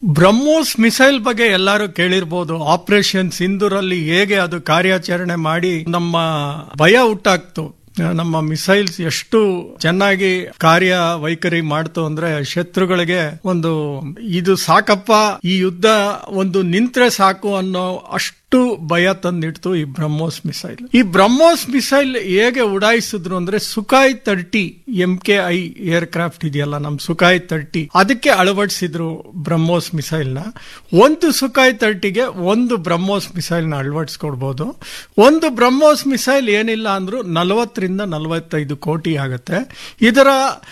BrahMos missile ಬಗ್ಗೆ ಎಲ್ಲರೂ ಕೇಳಿರ್ಬೋದು ಆಪರೇಷನ್ ಸಿಂಧೂರಲ್ಲಿ ಹೇಗೆ ಅದು ಕಾರ್ಯಾಚರಣೆ ಮಾಡಿ ನಮ್ಮ ಭಯ ಹುಟ್ಟಾಕ್ತು ನಮ್ಮ ಮಿಸೈಲ್ಸ್ ಎಷ್ಟು ಚೆನ್ನಾಗಿ ಕಾರ್ಯ ವೈಖರಿ ಮಾಡ್ತು ಅಂದ್ರೆ ಶತ್ರುಗಳಿಗೆ ಒಂದು ಇದು ಸಾಕಪ್ಪ ಈ ಯುದ್ಧ ಒಂದು ನಿಂತ್ರೆ ಸಾಕು ಅನ್ನೋ ಅಷ್ಟು ಭಯ ತಂದಿಡ್ತು ಈ ಬ್ರಹ್ಮೋಸ್ ಮಿಸೈಲ್ ಈ ಬ್ರಹ್ಮೋಸ್ ಮಿಸೈಲ್ ಹೇಗೆ ಉಡಾಯಿಸಿದ್ರು ಅಂದ್ರೆ Sukhoi thirty M K I aircraft ಇದೆಯಲ್ಲ ನಮ್ ಸುಖಾಯ್ ತರ್ಟಿ ಅದಕ್ಕೆ ಅಳವಡಿಸಿದ್ರು ಬ್ರಹ್ಮೋಸ್ ಮಿಸೈಲ್ ನ ಒಂದು ಸುಖಾಯ್ ತರ್ಟಿಗೆ ಒಂದು ಬ್ರಹ್ಮೋಸ್ ಮಿಸೈಲ್ ನ ಅಳವಡಿಸ್ಕೊಡ್ಬೋದು ಒಂದು ಬ್ರಹ್ಮೋಸ್ ಮಿಸೈಲ್ ಏನಿಲ್ಲ ಅಂದ್ರೂ ನಲವತ್ತರಿಂದ ನಲವತ್ತೈದು ಕೋಟಿ ಆಗುತ್ತೆ ಇದರ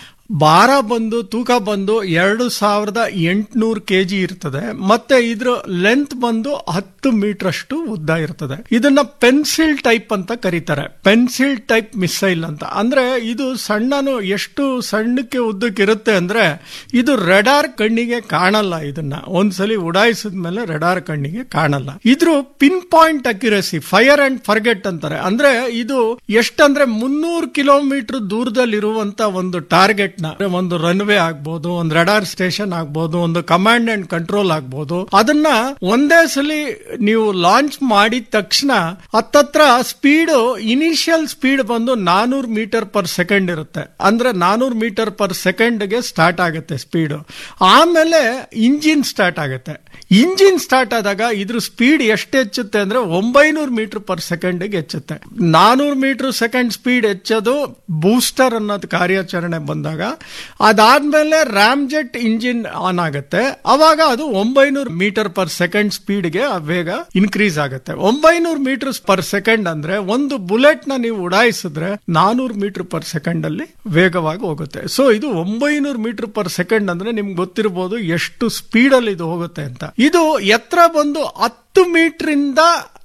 ಭಾರ ಬಂದು ತೂಕ ಬಂದು ಎರಡು ಸಾವಿರದ ಎಂಟುನೂರು ಕೆ ಜಿ ಇರ್ತದೆ ಮತ್ತೆ ಇದ್ರ ಲೆಂತ್ ಬಂದು ಹತ್ತು ಮೀಟರ್ ಅಷ್ಟು ಉದ್ದ ಇರ್ತದೆ ಇದನ್ನ ಪೆನ್ಸಿಲ್ ಟೈಪ್ ಅಂತ ಕರೀತಾರೆ ಪೆನ್ಸಿಲ್ ಟೈಪ್ ಮಿಸೈಲ್ ಅಂತ ಅಂದ್ರೆ ಇದು ಸಣ್ಣನು ಎಷ್ಟು ಸಣ್ಣಕ್ಕೆ ಉದ್ದಕ್ಕೆ ಇರುತ್ತೆ ಅಂದ್ರೆ ಇದು ರೆಡಾರ್ ಕಣ್ಣಿಗೆ ಕಾಣಲ್ಲ ಇದನ್ನ ಒಂದ್ಸಲಿ ಉಡಾಯಿಸಿದ ಮೇಲೆ ರೆಡಾರ್ ಕಣ್ಣಿಗೆ ಕಾಣಲ್ಲ ಇದ್ರ pin point accuracy fire and forget ಅಂತಾರೆ ಅಂದ್ರೆ ಇದು ಎಷ್ಟಂದ್ರೆ ಮುನ್ನೂರು ಕಿಲೋಮೀಟರ್ ದೂರದಲ್ಲಿರುವಂತ ಒಂದು ಟಾರ್ಗೆಟ್ ನ ಒಂದು ರನ್ವೇ ಆಗ್ಬೋದು ಒಂದು ರೆಡಾರ್ ಸ್ಟೇಷನ್ ಆಗ್ಬೋದು ಒಂದು ಕಮಾಂಡ್ ಅಂಡ್ ಕಂಟ್ರೋಲ್ ಆಗ್ಬೋದು ಅದನ್ನ ಒಂದೇ ಸಲಿ ನೀವು ಲಾಂಚ್ ಮಾಡಿದ ತಕ್ಷಣ ಹತ್ತತ್ರ ಸ್ಪೀಡ್ ಇನಿಷಿಯಲ್ ಸ್ಪೀಡ್ ಬಂದು ನಾನೂರು ಮೀಟರ್ ಪರ್ ಸೆಕೆಂಡ್ ಇರುತ್ತೆ ಅಂದ್ರೆ ನಾನೂರು ಮೀಟರ್ ಪರ್ ಸೆಕೆಂಡ್ ಗೆ ಸ್ಟಾರ್ಟ್ ಆಗುತ್ತೆ ಸ್ಪೀಡ್ ಆಮೇಲೆ ಇಂಜಿನ್ ಸ್ಟಾರ್ಟ್ ಆಗುತ್ತೆ ಇಂಜಿನ್ ಸ್ಟಾರ್ಟ್ ಆದಾಗ ಇದ್ರ ಸ್ಪೀಡ್ ಎಷ್ಟು ಹೆಚ್ಚುತ್ತೆ ಅಂದ್ರೆ ಒಂಬೈನೂರು ಮೀಟರ್ ಪರ್ ಸೆಕೆಂಡ್ ಹೆಚ್ಚುತ್ತೆ ನಾನೂರು ಮೀಟರ್ ಸೆಕೆಂಡ್ ಸ್ಪೀಡ್ ಹೆಚ್ಚೋದು ಬೂಸ್ಟರ್ ಅನ್ನೋದು ಕಾರ್ಯಾಚರಣೆ ಬಂದಾಗ ಅದಾದ್ಮೇಲೆ ರ್ಯಾಮ್ ಜೆಟ್ ಇಂಜಿನ್ ಆನ್ ಆಗುತ್ತೆ ಅವಾಗ ಅದು ಒಂಬೈನೂರು ಮೀಟರ್ ಪರ್ ಸೆಕೆಂಡ್ ಸ್ಪೀಡ್ಗೆ ವೇಗ ಇನ್ಕ್ರೀಸ್ ಆಗುತ್ತೆ ಒಂಬೈನೂರು ಮೀಟರ್ ಪರ್ ಸೆಕೆಂಡ್ ಅಂದ್ರೆ ಒಂದು ಬುಲೆಟ್ ನ ನೀವು ಉಡಾಯಿಸಿದ್ರೆ ನಾನೂರು ಮೀಟರ್ ಪರ್ ಸೆಕೆಂಡ್ ಅಲ್ಲಿ ವೇಗವಾಗಿ ಹೋಗುತ್ತೆ ಸೊ ಇದು ಒಂಬೈನೂರು ಮೀಟರ್ ಪರ್ ಸೆಕೆಂಡ್ ಅಂದ್ರೆ ನಿಮ್ಗೆ ಗೊತ್ತಿರಬಹುದು ಎಷ್ಟು ಸ್ಪೀಡ್ ಅಲ್ಲಿ ಇದು ಹೋಗುತ್ತೆ ಅಂತ ಇದು ಎತ್ತರ ಬಂದು ಹತ್ತು ಮೀಟರ್ ಇಂದ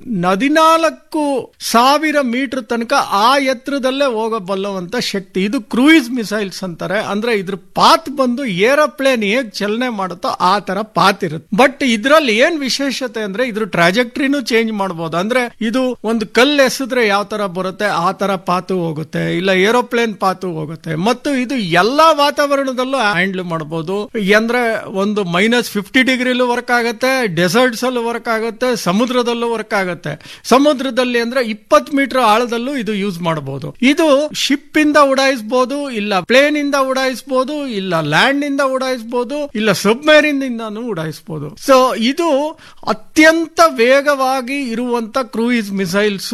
ಹದಿನಾಲ್ಕು ಸಾವಿರ ಮೀಟರ್ ತನಕ ಆ ಎತ್ತರದಲ್ಲೇ ಹೋಗಬಲ್ಲವಂತ ಶಕ್ತಿ ಇದು ಕ್ರೂಯಿಸ್ ಮಿಸೈಲ್ಸ್ ಅಂತಾರೆ ಅಂದ್ರೆ ಇದ್ರ ಪಾತ್ ಬಂದು ಏರೋಪ್ಲೇನ್ ಹೇಗ್ ಚಲನೆ ಮಾಡುತ್ತೋ ಆ ತರ ಪಾತ್ ಇರುತ್ತೆ ಬಟ್ ಇದ್ರಲ್ಲಿ ಏನ್ ವಿಶೇಷತೆ ಅಂದ್ರೆ ಇದ್ರ ಟ್ರಾಜೆಕ್ಟ್ರಿನೂ ಚೇಂಜ್ ಮಾಡಬಹುದು ಅಂದ್ರೆ ಇದು ಒಂದು ಕಲ್ಲು ಎಸೆದ್ರೆ ಯಾವ ತರ ಬರುತ್ತೆ ಆ ತರ ಪಾತು ಹೋಗುತ್ತೆ ಇಲ್ಲ ಏರೋಪ್ಲೇನ್ ಪಾತು ಹೋಗುತ್ತೆ ಮತ್ತು ಇದು ಎಲ್ಲಾ ವಾತಾವರಣದಲ್ಲೂ ಹ್ಯಾಂಡಲ್ ಮಾಡಬಹುದು ಅಂದ್ರೆ ಒಂದು ಮೈನಸ್ ಫಿಫ್ಟಿ ಡಿಗ್ರಿಲೂ ವರ್ಕ್ ಆಗುತ್ತೆ ಡೆಸರ್ಟ್ಸ್ ಅಲ್ಲೂ ವರ್ಕ್ ಆಗುತ್ತೆ ಸಮುದ್ರದಲ್ಲೂ ವರ್ಕ್ ಆಗುತ್ತೆ ಸಮುದ್ರದಲ್ಲಿ ಅಂದ್ರೆ ಇಪ್ಪತ್ ಮೀಟರ್ ಆಳದಲ್ಲೂ ಇದು ಯೂಸ್ ಮಾಡಬಹುದು ಇದು ಶಿಪ್ ಇಂದ ಉಡಾಯಿಸಬಹುದು ಇಲ್ಲ ಪ್ಲೇನ್ ಇಂದ ಉಡಾಯಿಸಬಹುದು ಇಲ್ಲ ಲ್ಯಾಂಡ್ ಇಂದ ಉಡಾಯಿಸಬಹುದು ಇಲ್ಲ ಸಬ್ಮರೀನ್ ಇಂದಾನು ಉಡಾಯಿಸಬಹುದು ಸೊ ಇದು ಅತ್ಯಂತ ವೇಗವಾಗಿ ಇರುವಂತ ಕ್ರೂಯಿಸ್ ಮಿಸೈಲ್ಸ್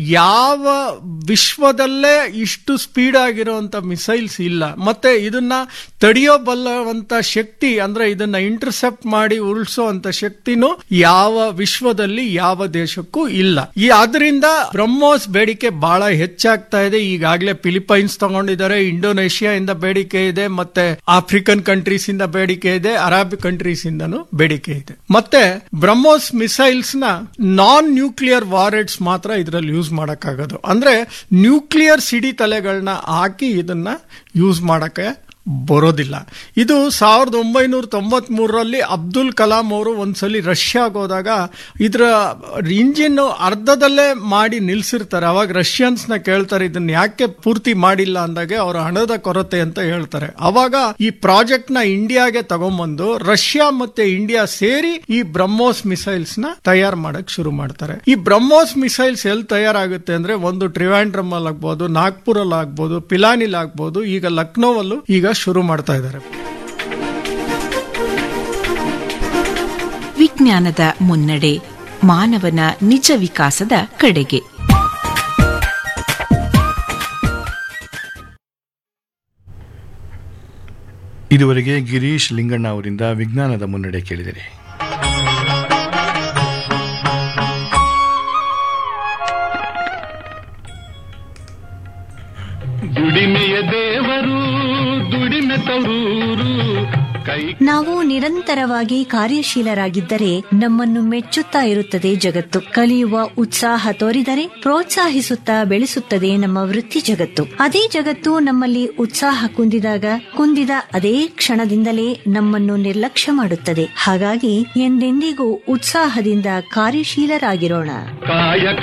ಯಾವ ವಿಶ್ವದಲ್ಲೇ ಇಷ್ಟು ಸ್ಪೀಡ್ ಆಗಿರುವಂತ ಮಿಸೈಲ್ಸ್ ಇಲ್ಲ ಮತ್ತೆ ಇದನ್ನ ತಡೆಯೋಬಲ್ಲವಂತ ಶಕ್ತಿ ಅಂದ್ರೆ ಇದನ್ನ ಇಂಟರ್ಸೆಪ್ಟ್ ಮಾಡಿ ಉರುಳಿಸುವಂತ ಶಕ್ತಿನೂ ಯಾವ ವಿಶ್ವದಲ್ಲಿ ಯಾವ ದೇಶಕ್ಕೂ ಇಲ್ಲ ಈ ಅದರಿಂದ ಬ್ರಹ್ಮೋಸ್ ಬೇಡಿಕೆ ಬಹಳ ಹೆಚ್ಚಾಗ್ತಾ ಇದೆ ಈಗಾಗಲೇ ಫಿಲಿಪೈನ್ಸ್ ತಗೊಂಡಿದ್ದಾರೆ ಇಂಡೋನೇಷಿಯಾ ಇಂದ ಬೇಡಿಕೆ ಇದೆ ಮತ್ತೆ ಆಫ್ರಿಕನ್ ಕಂಟ್ರೀಸ್ ಇಂದ ಬೇಡಿಕೆ ಇದೆ ಅರಬ್ ಕಂಟ್ರೀಸ್ ಇಂದನೂ ಬೇಡಿಕೆ ಇದೆ ಮತ್ತೆ ಬ್ರಹ್ಮೋಸ್ ಮಿಸೈಲ್ಸ್ ನ ನಾನ್ ನ್ಯೂಕ್ಲಿಯರ್ ವಾರೆಟ್ಸ್ ಮಾತ್ರ ಇದರಲ್ಲಿ ಯೂಸ್ ಮಾಡಕ್ಕಾಗೋದು ಅಂದ್ರೆ ನ್ಯೂಕ್ಲಿಯರ್ ಸಿಡಿ ತಲೆಗಳನ್ನ ಹಾಕಿ ಇದನ್ನ ಯೂಸ್ ಮಾಡಕ್ಕೆ ಬರೋದಿಲ್ಲ ಇದು ಸಾವಿರದ ಒಂಬೈನೂರ ತೊಂಬತ್ ಮೂರರಲ್ಲಿ ಅಬ್ದುಲ್ ಕಲಾಂ ಅವರು ಒಂದ್ಸಲಿ ರಷ್ಯಾಗೆ ಹೋದಾಗ ಇದರ ಇಂಜಿನ್ ಅರ್ಧದಲ್ಲೇ ಮಾಡಿ ನಿಲ್ಸಿರ್ತಾರೆ ಅವಾಗ ರಷ್ಯನ್ಸ್ ನ ಕೇಳ್ತಾರೆ ಇದನ್ನ ಯಾಕೆ ಪೂರ್ತಿ ಮಾಡಿಲ್ಲ ಅಂದಾಗೆ ಅವರ ಹಣದ ಕೊರತೆ ಅಂತ ಹೇಳ್ತಾರೆ ಅವಾಗ ಈ ಪ್ರಾಜೆಕ್ಟ್ ನ ಇಂಡಿಯಾಗೆ ತಗೊಂಬಂದು ರಷ್ಯಾ ಮತ್ತೆ ಇಂಡಿಯಾ ಸೇರಿ ಈ ಬ್ರಹ್ಮೋಸ್ ಮಿಸೈಲ್ಸ್ ನ ತಯಾರು ಮಾಡಕ್ ಶುರು ಮಾಡ್ತಾರೆ ಈ ಬ್ರಹ್ಮೋಸ್ ಮಿಸೈಲ್ಸ್ ಎಲ್ಲಿ ತಯಾರಾಗುತ್ತೆ ಅಂದ್ರೆ ಒಂದು ಟ್ರಿವಾಂಡ್ರಮ್ ಅಲ್ಲಿ ಆಗ್ಬೋದು ನಾಗ್ಪುರ್ ಅಲ್ಲಿ ಆಗ್ಬೋದು ಪಿಲಾನಿಲ್ ಆಗ್ಬೋದು ಈಗ ಲಕ್ನೋವಲ್ಲೂ ಈಗ ಶುರು ಮಾಡ್ತಾ ಇದ್ದಾರೆ ವಿಜ್ಞಾನದ ಮುನ್ನಡೆ ಮಾನವನ ನಿಜ ವಿಕಾಸದ ಕಡೆಗೆ ಇದುವರೆಗೆ ಗಿರೀಶ್ ಲಿಂಗಣ್ಣ ಅವರಿಂದ ವಿಜ್ಞಾನದ ಮುನ್ನಡೆ ಕೇಳಿದರೆ ದುಡಿಮೆಯ ದೇವರು ದುಡಿಮೆ ತರೂರು ಕೈ ನಾವು ನಿರಂತರವಾಗಿ ಕಾರ್ಯಶೀಲರಾಗಿದ್ದರೆ ನಮ್ಮನ್ನು ಮೆಚ್ಚುತ್ತಾ ಇರುತ್ತದೆ ಜಗತ್ತು ಕಲಿಯುವ ಉತ್ಸಾಹ ತೋರಿದರೆ ಪ್ರೋತ್ಸಾಹಿಸುತ್ತಾ ಬೆಳೆಸುತ್ತದೆ ನಮ್ಮ ವೃತ್ತಿ ಜಗತ್ತು ಅದೇ ಜಗತ್ತು ನಮ್ಮಲ್ಲಿ ಉತ್ಸಾಹ ಕುಂದಿದಾಗ ಕುಂದಿದ ಅದೇ ಕ್ಷಣದಿಂದಲೇ ನಮ್ಮನ್ನು ನಿರ್ಲಕ್ಷ್ಯ ಮಾಡುತ್ತದೆ ಹಾಗಾಗಿ ಎಂದೆಂದಿಗೂ ಉತ್ಸಾಹದಿಂದ ಕಾರ್ಯಶೀಲರಾಗಿರೋಣ ಕಾಯಕ